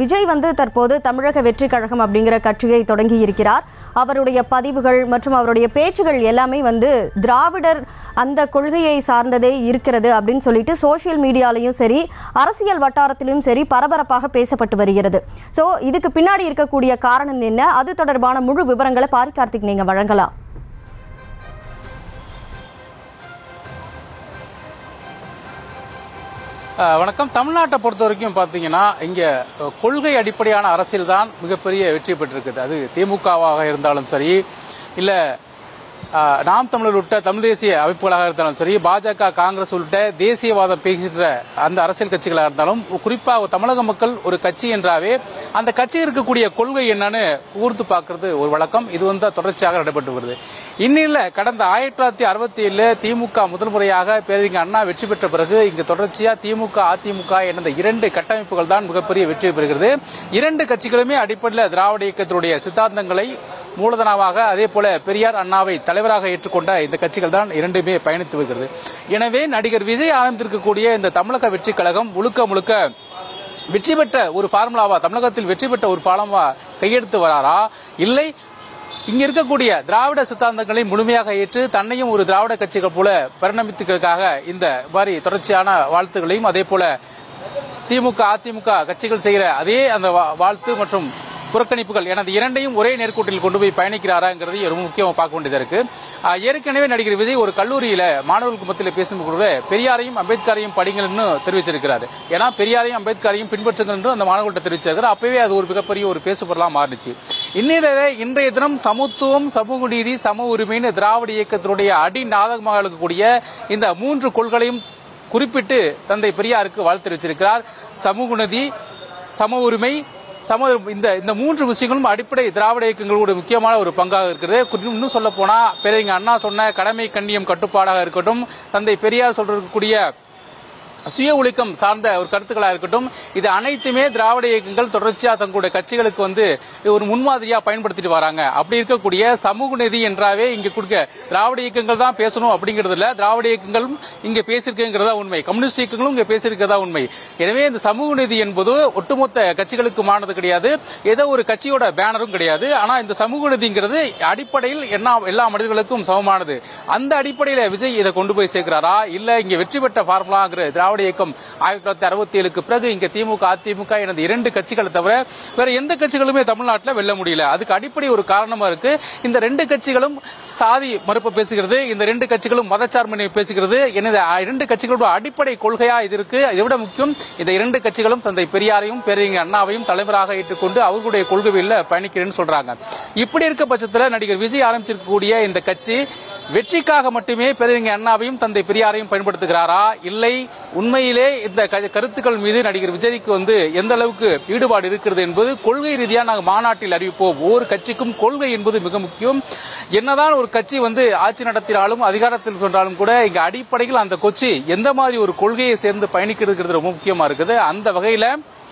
விஜய் வந்து தற்போது தமிழக வெற்றி கழகம் அப்படிங்கிற கட்சியை தொடங்கி இருக்கிறார் அவருடைய பதிவுகள் மற்றும் அவருடைய பேச்சுகள் எல்லாமே வந்து திராவிடர் அந்த கொள்கையை சார்ந்ததே இருக்கிறது அப்படின்னு சொல்லிட்டு சோஷியல் மீடியாலையும் சரி அரசியல் வட்டாரத்திலும் சரி பரபரப்பாக பேசப்பட்டு வருகிறது ஸோ இதுக்கு பின்னாடி இருக்கக்கூடிய காரணம் என்ன அது தொடர்பான முழு விவரங்களை பாரி கார்த்திக் நீங்க வழங்கலாம் அஹ் வணக்கம் தமிழ்நாட்டை பொறுத்த வரைக்கும் பார்த்தீங்கன்னா இங்கே அஹ், கொள்கை அடிப்படையான அரசியல் தான் மிகப்பெரிய வெற்றி பெற்றிருக்குது அது திமுகவாக இருந்தாலும் சரி இல்லை நாம் தமிழர் உட்பட்ட தமிழ் தேசிய அமைப்புகளாக இருந்தாலும் சரி பாஜக காங்கிரஸ் உள்ளிட்ட தேசியவாதம் பேசுகின்ற அந்த அரசியல் கட்சிகளாக இருந்தாலும் குறிப்பாக தமிழக மக்கள் ஒரு கட்சி என்றாவே அந்த கட்சி இருக்கக்கூடிய கொள்கை என்னன்னு கூர்த்து பார்க்கறது ஒரு வழக்கம் இது வந்து தொடர்ச்சியாக நடைபெற்று வருது இன்னில கடந்த ஆயிரத்தி தொள்ளாயிரத்தி அறுபத்தி ஏழுல திமுக முதல் முறையாக பேரறிஞர் அண்ணா வெற்றி பெற்ற பிறகு இங்கு தொடர்ச்சியா திமுக அதிமுக என்ற இந்த இரண்டு கட்டமைப்புகள் தான் மிகப்பெரிய வெற்றி பெறுகிறது இரண்டு கட்சிகளுமே அடிப்படையில் திராவிட இயக்கத்தினுடைய சித்தாந்தங்களை மூலதனமாக அதே போல பெரியார் அண்ணாவை தலைவராக ஏற்றுக்கொண்ட இந்த கட்சிகள் தான் இரண்டுமே பயணித்து வருகிறது எனவே நடிகர் விஜய் ஆரம்பித்திருக்கக்கூடிய இந்த தமிழக வெற்றி கழகம் முழுக்க முழுக்க வெற்றி பெற்ற ஒரு ஃபார்முலாவா தமிழகத்தில் வெற்றி பெற்ற ஒரு பாலமா கையெடுத்து வராரா இல்லை இங்க இருக்கக்கூடிய திராவிட சித்தாந்தங்களை முழுமையாக ஏற்று தன்னையும் ஒரு திராவிட கட்சிகள் போல பரிணமித்துக்கிறதுக்காக இந்த மாதிரி தொடர்ச்சியான வாழ்த்துகளையும் அதே போல திமுக அதிமுக கட்சிகள் செய்கிற அதே அந்த வா- வாழ்த்து மற்றும் புறக்கணிப்புகள் என அந்த இரண்டையும் ஒரே நேர்கோட்டில் கொண்டு போய் பயணிக்கிறாராங்கிறது ரொம்ப முக்கியமா பார்க்க வேண்டியதா இருக்கு ஆஹ் ஏற்கனவே நடிகர் விஜய் ஒரு கல்லூரியில மாணவர்களுக்கு மத்தியில் பேசும்போது பெரியாரையும் அம்பேத்கரையும் படிங்கள்னு தெரிவிச்சிருக்கிறாரு ஏன்னா பெரியாரையும் அம்பேத்கரையும் பின்பற்றுங்கள் என்று அந்த மாணவர்கள்ட்ட தெரிவிச்சிருக்காரு அப்பவே அது ஒரு மிகப்பெரிய ஒரு பேசுபொருளா மாறுச்சு இந்நிலையில இன்றைய தினம் சமத்துவம் சமூக நீதி சம உரிமைன்னு திராவிட இயக்கத்தினுடைய அடி நாதகமாக இருக்கக்கூடிய இந்த மூன்று கொள்களையும் குறிப்பிட்டு தந்தை பெரியாருக்கு வாழ்த்து தெரிவிச்சிருக்கிறார் சமூக நீதி சம உரிமை சம இந்த இந்த மூன்று விஷயங்களும் அடிப்படை திராவிட இயக்கங்களோட முக்கியமான ஒரு பங்காக இருக்கிறது குறி- இன்னும் சொல்ல போனா பெரியங்க அண்ணா சொன்ன கடமை கண்ணியம் கட்டுப்பாடாக இருக்கட்டும் தந்தை பெரியார் சொல்றக்கூடிய சுய ஒழுக்கம் சார்ந்த ஒரு கருத்துக்களாக இருக்கட்டும் இது அனைத்துமே திராவிட இயக்கங்கள் தொடர்ச்சியா தங்களுடைய கட்சிகளுக்கு வந்து ஒரு முன்மாதிரியா பயன்படுத்திட்டு வராங்க அப்படி இருக்கக்கூடிய சமூக நீதி என்றாவே இங்க கொடுக்க திராவிட இயக்கங்கள் தான் பேசணும் அப்படிங்கிறது இல்ல திராவிட இயக்கங்களும் இங்க பேசியிருக்குங்கிறதா உண்மை கம்யூனிஸ்ட் இயக்கங்களும் இங்க பேசியிருக்கிறதா உண்மை எனவே இந்த சமூக நீதி என்பது ஒட்டுமொத்த கட்சிகளுக்குமானது கிடையாது ஏதோ ஒரு கட்சியோட பேனரும் கிடையாது ஆனா இந்த சமூக நீதிங்கிறது அடிப்படையில் என்ன எல்லா மனிதர்களுக்கும் சமமானது அந்த அடிப்படையில விஜய் இதை கொண்டு போய் சேர்க்கிறாரா இல்ல இங்க வெற்றி பெற்ற ஃபார்முலாங்கிற திராவிட இயக்கம் ஆயிரத்தி தொள்ளாயிரத்தி அறுபத்தி ஏழுக்கு பிறகு இங்க திமுக அதிமுக என இந்த இரண்டு கட்சிகளை தவிர வேற எந்த கட்சிகளுமே தமிழ்நாட்டில் வெல்ல முடியல அதுக்கு அடிப்படை ஒரு காரணமா இருக்கு இந்த ரெண்டு கட்சிகளும் சாதி மறுப்பு பேசுகிறது இந்த ரெண்டு கட்சிகளும் மதச்சார்பினை பேசுகிறது எனது இரண்டு கட்சிகளோட அடிப்படை கொள்கையா இது இருக்கு இதை விட முக்கியம் இந்த இரண்டு கட்சிகளும் தந்தை பெரியாரையும் பெரியங்க அண்ணாவையும் தலைவராக ஏற்றுக்கொண்டு அவர்களுடைய கொள்கையில் பயணிக்கிறேன்னு சொல்றாங்க இப்படி இருக்க பட்சத்தில் நடிகர் விஜய் ஆரம்பிச்சிருக்கக்கூடிய இந்த கட்சி வெற்றிக்காக மட்டுமே பெரியங்க அண்ணாவையும் தந்தை பெரியாரையும் பயன்படுத்துகிறாரா இல்லை உண்மையிலே இந்த க- கருத்துக்கள் மீது நடிகர் விஜய்க்கு வந்து எந்த அளவுக்கு ஈடுபாடு இருக்கிறது என்பது கொள்கை ரீதியாக நாங்கள் மாநாட்டில் அறிவிப்போம் ஒவ்வொரு கட்சிக்கும் கொள்கை என்பது மிக முக்கியம் என்னதான் ஒரு கட்சி வந்து ஆட்சி நடத்தினாலும் அதிகாரத்தில் கொண்டாலும் கூட இங்க அடிப்படையில் அந்த கொச்சி எந்த மாதிரி ஒரு கொள்கையை சேர்ந்து பயணிக்கிறது ரொம்ப முக்கியமா இருக்குது அந்த வகையில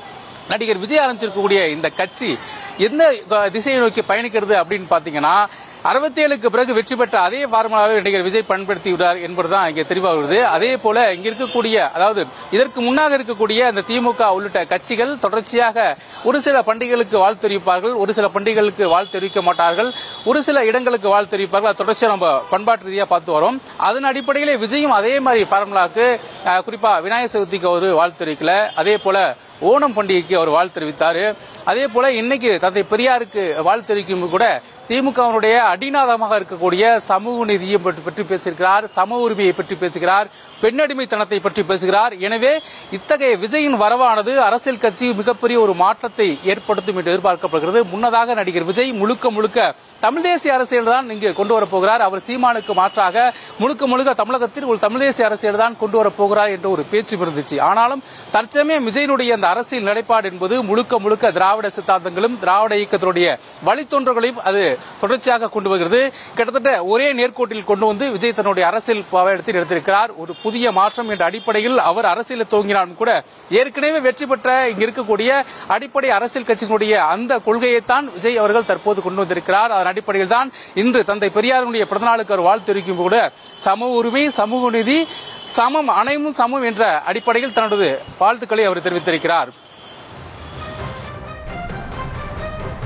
நடிகர் விஜய் ஆரம்பிச்சிருக்கக்கூடிய இந்த கட்சி எந்த அஹ், திசையை நோக்கி பயணிக்கிறது அப்படின்னு பாத்தீங்கன்னா அறுபத்தி ஏழுக்கு பிறகு வெற்றி பெற்ற அதே ஃபார்முலாவை நடிகர் விஜய் பயன்படுத்தி விட்டார் என்பதுதான் இங்கே தெளிவாக வருது அதே போல இங்க இருக்கக்கூடிய அதாவது இதற்கு முன்னாக இருக்கக்கூடிய அந்த திமுக உள்ளிட்ட கட்சிகள் தொடர்ச்சியாக ஒரு சில பண்டிகைகளுக்கு வாழ்த்து தெரிவிப்பார்கள் ஒரு சில பண்டிகைகளுக்கு வாழ்த்து தெரிவிக்க மாட்டார்கள் ஒரு சில இடங்களுக்கு வாழ்த்து தெரிவிப்பார்கள் அது தொடர்ச்சியாக நம்ம பண்பாட்டு ரீதியாக பார்த்து வரோம் அதன் அடிப்படையிலே விஜயும் அதே மாதிரி ஃபார்முலாக்கு அஹ், குறிப்பா விநாயகர் சதுர்த்திக்கு ஒரு வாழ்த்து தெரிவிக்கல அதே போல ஓணம் பண்டிகைக்கு அவர் வாழ்த்து தெரிவித்தாரு அதே போல இன்னைக்கு தந்தை பெரியாருக்கு வாழ்த்து தெரிவிக்கும் கூட திமுகவினுடைய அடிநாதமாக இருக்கக்கூடிய சமூக நீதியை பற்றி பற்றி பேசியிருக்கிறார் சம உரிமையை பற்றி பேசுகிறார் பெண்ணடிமைத்தனத்தை பற்றி பேசுகிறார் எனவே இத்தகைய விஜயின் வரவானது அரசியல் கட்சி மிகப்பெரிய ஒரு மாற்றத்தை ஏற்படுத்தும் என்று எதிர்பார்க்கப்படுகிறது முன்னதாக நடிகர் விஜய் முழுக்க முழுக்க தமிழ் தேசிய அரசியல் தான் இங்கு கொண்டு வரப் போகிறார் அவர் சீமானுக்கு மாற்றாக முழுக்க முழுக்க தமிழகத்தில் ஒரு தமிழ் தேசிய அரசியல் தான் கொண்டு வரப் போகிறார் என்ற ஒரு பேச்சு இருந்துச்சு ஆனாலும் தற்சமயம் விஜயனுடைய அந்த அரசியல் நிலைப்பாடு என்பது முழுக்க முழுக்க திராவிட சித்தாந்தங்களும் திராவிட இயக்கத்தினுடைய வழித்தோன்றல்களையும் அது தொடர்ச்சியாக கொண்டு வருகிறது கிட்டத்தட்ட ஒரே நேர்கோட்டில் கொண்டு வந்து விஜய் தன்னுடைய அரசியல் பாவத்தில் எடுத்திருக்கிறார் ஒரு புதிய மாற்றம் என்ற அடிப்படையில் அவர் அரசியலில் துவங்கினாலும் கூட ஏற்கனவே வெற்றி பெற்ற இங்க இருக்கக்கூடிய அடிப்படை அரசியல் கட்சியினுடைய அந்த கொள்கையைத்தான் விஜய் அவர்கள் தற்போது கொண்டு வந்திருக்கிறார் அதன் அடிப்படையில் தான் இன்று தந்தை பெரியாருடைய பிறந்தநாளுக்கு அவர் வாழ்த்து தெரிவிக்கும் கூட சம உரிமை சமூக நீதி சமம் அனைவரும் சமம் என்ற அடிப்படையில் தனது வாழ்த்துக்களை அவர் தெரிவித்திருக்கிறார்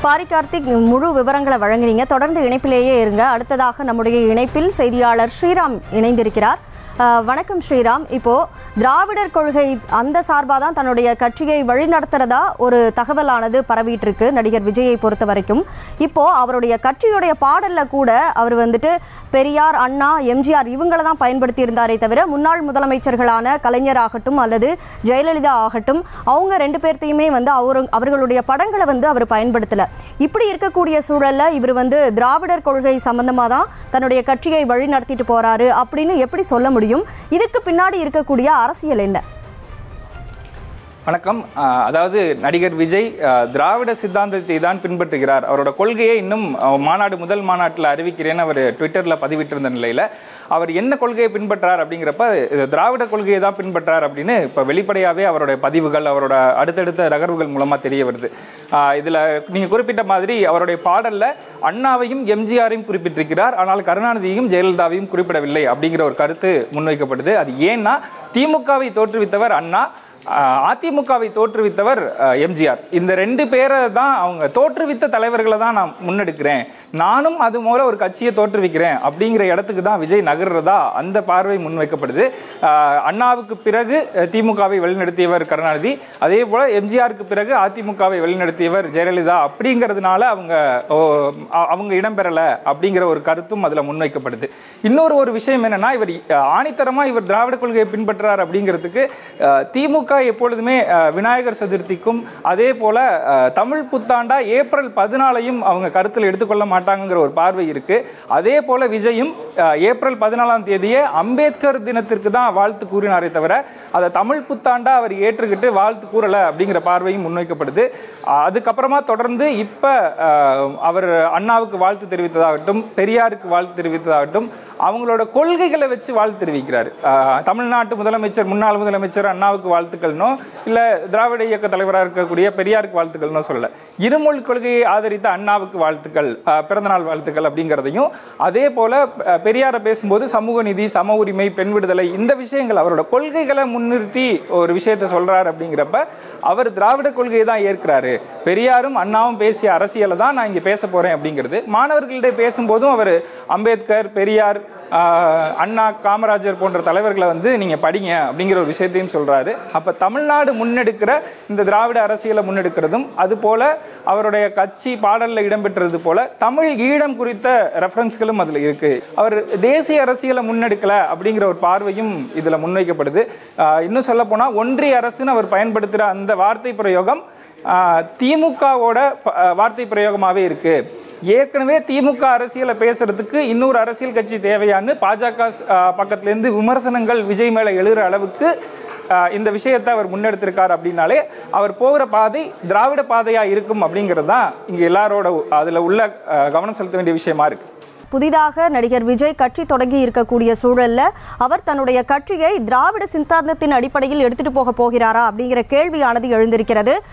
பாரி கார்த்திக் முழு விவரங்களை வழங்கினீங்க தொடர்ந்து இணைப்பிலேயே இருங்க அடுத்ததாக நம்முடைய இணைப்பில் செய்தியாளர் ஸ்ரீராம் இணைந்திருக்கிறார் அஹ், வணக்கம் ஸ்ரீராம் இப்போ திராவிடர் கொள்கை அந்த சார்பாக தான் தன்னுடைய கட்சியை வழிநடத்துறதா ஒரு தகவலானது பரவிட்டு இருக்கு நடிகர் விஜயை பொறுத்த வரைக்கும் இப்போ அவருடைய கட்சியுடைய பாடல்ல கூட அவர் வந்துட்டு பெரியார் அண்ணா எம்ஜிஆர் இவங்களை தான் பயன்படுத்தி இருந்தாரே தவிர முன்னாள் முதலமைச்சர்களான கலைஞர் ஆகட்டும் அல்லது ஜெயலலிதா ஆகட்டும் அவங்க ரெண்டு பேர்த்தையுமே வந்து அவரு அவர்களுடைய படங்களை வந்து அவர் பயன்படுத்தல இப்படி இருக்கக்கூடிய சூழல்ல இவர் வந்து திராவிடர் கொள்கை சம்பந்தமா தான் தன்னுடைய கட்சியை வழி நடத்திட்டு போறாரு அப்படின்னு எப்படி சொல்ல முடியும் இதுக்கு பின்னாடி இருக்கக்கூடிய அரசியல் என்ன வணக்கம் அஹ், அதாவது நடிகர் விஜய் அஹ், திராவிட சித்தாந்தத்தை தான் பின்பற்றுகிறார் அவரோட கொள்கையை இன்னும் அஹ், மாநாடு முதல் மாநாட்டில் அறிவிக்கிறேன்னு அவர் ட்விட்டரில் பதிவிட்டிருந்த நிலையில் அவர் என்ன கொள்கையை பின்பற்றார் அப்படிங்கிறப்ப இது திராவிட கொள்கையை தான் பின்பற்றார் அப்படின்னு இப்போ வெளிப்படையாகவே அவருடைய பதிவுகள் அவரோட அடுத்தடுத்த நகர்வுகள் மூலமாக தெரிய வருது இதில் நீங்கள் குறிப்பிட்ட மாதிரி அவருடைய பாடலில் அண்ணாவையும் எம்ஜிஆரையும் குறிப்பிட்டிருக்கிறார் ஆனால் கருணாநிதியையும் ஜெயலலிதாவையும் குறிப்பிடவில்லை அப்படிங்கிற ஒரு கருத்து முன்வைக்கப்படுது அது ஏன்னா திமுகவை தோற்றுவித்தவர் அண்ணா ஆஹ் அதிமுகவை தோற்றுவித்தவர் ஆஹ் எம்ஜிஆர் இந்த ரெண்டு பேரை தான் அவங்க தோற்றுவித்த தலைவர்களை தான் நான் முன்னெடுக்கிறேன் நானும் அது மூலம் ஒரு கட்சியை தோற்றுவிக்கிறேன் அப்படிங்கிற இடத்துக்கு தான் விஜய் நகர்றதா அந்த பார்வை முன்வைக்கப்படுது ஆஹ் அண்ணாவுக்கு பிறகு அஹ் திமுகவை வழிநடத்தியவர் கருணாநிதி அதே போல எம்ஜிஆருக்கு பிறகு அதிமுகவை வழிநடத்தியவர் ஜெயலலிதா அப்படிங்கிறதுனால அவங்க ஓ, அ- அவங்க இடம்பெறலை அப்படிங்கிற ஒரு கருத்தும் அதில் முன்வைக்கப்படுது இன்னொரு ஒரு விஷயம் என்னன்னா இவர் அஹ், ஆணித்தரமா இவர் திராவிட கொள்கையை பின்பற்றுறார் அப்படிங்கிறதுக்கு அஹ், திமுக எப்பொழுதுமே அஹ், விநாயகர் சதுர்த்திக்கும் அதே போல அஹ், தமிழ் புத்தாண்டா ஏப்ரல் பதினாலையும் அவங்க கருத்தில் எடுத்துக்கொள்ள மாட்டாங்கங்கிற ஒரு பார்வை இருக்கு அதே போல விஜயும் அஹ், ஏப்ரல் பதினாலாம் தேதியே அம்பேத்கர் தினத்திற்கு தான் வாழ்த்து கூறினாரே தவிர அதை தமிழ் புத்தாண்டா அவர் ஏற்றுக்கிட்டு வாழ்த்து கூறலை அப்படிங்கிற பார்வையும் முன்வைக்கப்படுது அஹ், அதுக்கப்புறமா தொடர்ந்து இப்போ அவர் அண்ணாவுக்கு வாழ்த்து தெரிவித்ததாகட்டும் பெரியாருக்கு வாழ்த்து தெரிவித்ததாகட்டும் அவங்களோட கொள்கைகளை வச்சு வாழ்த்து தெரிவிக்கிறார் அஹ், தமிழ்நாட்டு முதலமைச்சர் முன்னாள் முதலமைச்சர் அண்ணாவுக்கு வாழ்த்துக்கள்னோ இல்லை திராவிட இயக்க தலைவராக இருக்கக்கூடிய பெரியாருக்கு வாழ்த்துக்கள்னோ சொல்லல இருமொழி கொள்கையை ஆதரித்த அண்ணாவுக்கு வாழ்த்துக்கள் அஹ், பிறந்தநாள் வாழ்த்துக்கள் அப்படிங்கிறதையும் அதே போல அஹ், பெரியாரை பேசும்போது சமூக நீதி சம உரிமை பெண் விடுதலை இந்த விஷயங்கள் அவரோட கொள்கைகளை முன்னிறுத்தி ஒரு விஷயத்தை சொல்றாரு அப்படிங்கிறப்ப அவர் திராவிட கொள்கையை தான் ஏற்கிறாரு பெரியாரும் அண்ணாவும் பேசிய அரசியலை தான் நான் இங்கே பேச போறேன் அப்படிங்கிறது மாணவர்களிடையே பேசும்போதும் அவர் அம்பேத்கர் பெரியார் ஆஹ், அண்ணா காமராஜர் போன்ற தலைவர்களை வந்து நீங்க படிங்க அப்படிங்கிற ஒரு விஷயத்தையும் சொல்றாரு அப்ப தமிழ்நாடு முன்னெடுக்கிற இந்த திராவிட அரசியலை முன்னெடுக்கிறதும் அது போல அவருடைய கட்சி பாடல்ல இடம்பெற்றது போல தமிழ் ஈழம் குறித்த ரெஃபரன்ஸ்களும் அதுல இருக்கு அவர் தேசிய அரசியலை முன்னெடுக்கல அப்படிங்கிற ஒரு பார்வையும் இதுல முன்வைக்கப்படுது ஆஹ், இன்னும் சொல்ல போனா ஒன்றிய அரசுன்னு அவர் பயன்படுத்துகிற அந்த வார்த்தை பிரயோகம் ஆஹ், திமுகவோட ப- ஆஹ், வார்த்தை பிரயோகமாகவே இருக்கு ஏற்கனவே திமுக அரசியலை பேசுறதுக்கு இன்னொரு அரசியல் கட்சி தேவையான்னு பாஜக ஆஹ், பக்கத்துலேருந்து விமர்சனங்கள் விஜய் மேலே எழுகிற அளவுக்கு ஆஹ், இந்த விஷயத்தை அவர் முன்னெடுத்திருக்கார் அப்படின்னாலே அவர் போகிற பாதை திராவிட பாதையாக இருக்கும் அப்படிங்கிறது தான் இங்கே எல்லாரோட அதில் உள்ள ஆஹ், கவனம் செலுத்த வேண்டிய விஷயமா இருக்கு புதிதாக நடிகர் விஜய் கட்சி தொடங்கி இருக்கக்கூடிய சூழல்ல அவர் தன்னுடைய கட்சியை திராவிட சித்தாந்தத்தின் அடிப்படையில் எடுத்துட்டு போக போகிறாரா அப்படிங்கிற கேள்வியானது எழுந்திருக்கிறது